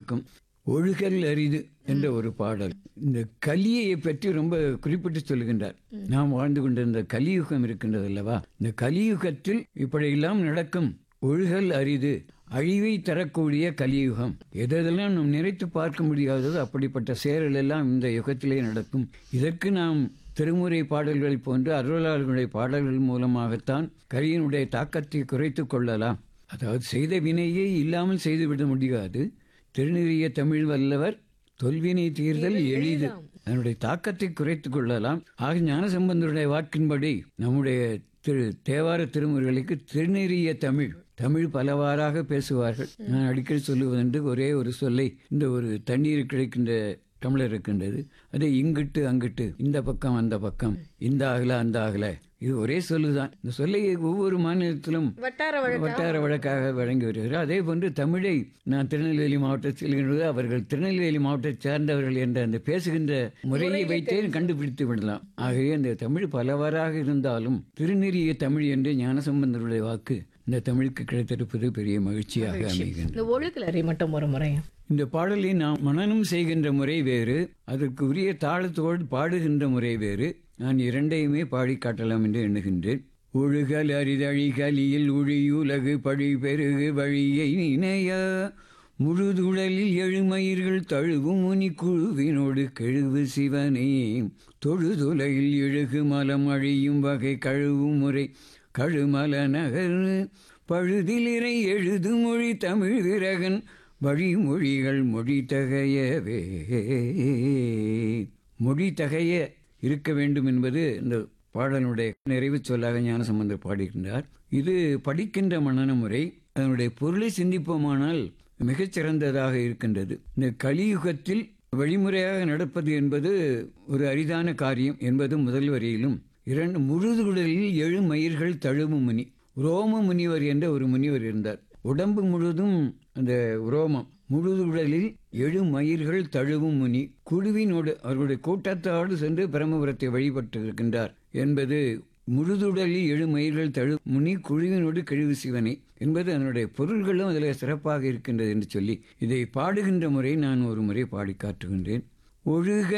நடக்கும் ஒழுகல் அரிது என்ற ஒரு பாடல் இந்த கலியை பற்றி ரொம்ப குறிப்பிட்டு சொல்லுகின்றார் நாம் வாழ்ந்து கொண்டிருந்த கலியுகம் இருக்கின்றது அல்லவா இந்த கலியுகத்தில் இப்படியெல்லாம் நடக்கும் ஒழுகல் அரிது அழிவை தரக்கூடிய கலியுகம் எதெல்லாம் நாம் நினைத்து பார்க்க முடியாதது அப்படிப்பட்ட செயல்கள் எல்லாம் இந்த யுகத்திலே நடக்கும் இதற்கு நாம் திருமுறை பாடல்களைப் போன்று அருளாளர்களுடைய பாடல்கள் மூலமாகத்தான் கலியினுடைய தாக்கத்தை குறைத்துக் கொள்ளலாம் அதாவது செய்த வினையே இல்லாமல் செய்துவிட முடியாது திருநெறிய தமிழ் வல்லவர் தொல்வினை தீர்தல் எளிது அதனுடைய தாக்கத்தை குறைத்துக் கொள்ளலாம் ஆக ஞானசம்பந்தருடைய வாக்கின்படி நம்முடைய திரு தேவார திருமுறைகளுக்கு திருநெறிய தமிழ் தமிழ் பலவாறாக பேசுவார்கள் நான் அடிக்கடி சொல்லுவதென்று ஒரே ஒரு சொல்லை இந்த ஒரு தண்ணீர் கிடைக்கின்ற தமிழர் இருக்கின்றது அதை இங்கிட்டு அங்கிட்டு இந்த பக்கம் அந்த பக்கம் இந்த ஆகல அந்த ஆகல இது ஒரே சொல்லுதான் இந்த சொல்லை ஒவ்வொரு மாநிலத்திலும் வட்டார வழக்கு வட்டார வழக்காக வழங்கி வருகிறார் அதே போன்று தமிழை நான் திருநெல்வேலி மாவட்டத்தில் செல்கின்றது அவர்கள் திருநெல்வேலி மாவட்டத்தை சார்ந்தவர்கள் என்ற அந்த பேசுகின்ற முறையை வைத்தே கண்டுபிடித்து விடலாம் ஆகவே அந்த தமிழ் பலவாறாக இருந்தாலும் திருநெறிய தமிழ் என்று ஞானசம்பந்தருடைய வாக்கு இந்த தமிழுக்கு கிடைத்திருப்பது பெரிய மகிழ்ச்சியாக அமைகின்றது இந்த ஒழுக்கலறை மட்டும் ஒரு முறை இந்த பாடலை நாம் மனனம் செய்கின்ற முறை வேறு அதற்கு உரிய தாளத்தோடு பாடுகின்ற முறை வேறு நான் இரண்டையுமே பாடி காட்டலாம் என்று எண்ணுகின்றேன் ஒழுகல் அரிதழிகலியில் ஒழியுலகு பழி பெருகு வழியை நினைய முழுதுழலில் எழுமயிர்கள் தழுவும் முனி குழுவினோடு கெழுவு சிவனே தொழுதுலையில் எழுகு மலம் அழியும் வகை கழுவும் முறை கழுமல நகர் பழுதிலிரை எழுது மொழி தமிழ் விரகன் வழிமொழிகள் மொழி தகையவே மொழி தகைய இருக்க வேண்டும் என்பது இந்த பாடலுடைய நிறைவு சொல்லாக ஞானசம்பந்தர் பாடுகின்றார் இது படிக்கின்ற மனன முறை அதனுடைய பொருளை சிந்திப்போமானால் மிகச்சிறந்ததாக இருக்கின்றது இந்த கலியுகத்தில் வழிமுறையாக நடப்பது என்பது ஒரு அரிதான காரியம் என்பது முதல் வரியிலும் இரண்டு முழுதுடலில் எழு மயிர்கள் தழுவும் முனி ரோம முனிவர் என்ற ஒரு முனிவர் இருந்தார் உடம்பு முழுதும் அந்த ரோமம் முழுது உடலில் எழு மயிர்கள் தழுவும் முனி குழுவினோடு அவர்களுடைய கூட்டத்தோடு சென்று பிரம்மபுரத்தை வழிபட்டு இருக்கின்றார் என்பது முழுதுடலில் எழு மயிர்கள் தழு முனி குழுவினோடு கழிவு சிவனை என்பது அதனுடைய பொருள்களும் அதில் சிறப்பாக இருக்கின்றது என்று சொல்லி இதை பாடுகின்ற முறை நான் ஒரு முறை பாடி காட்டுகின்றேன் ஒழுக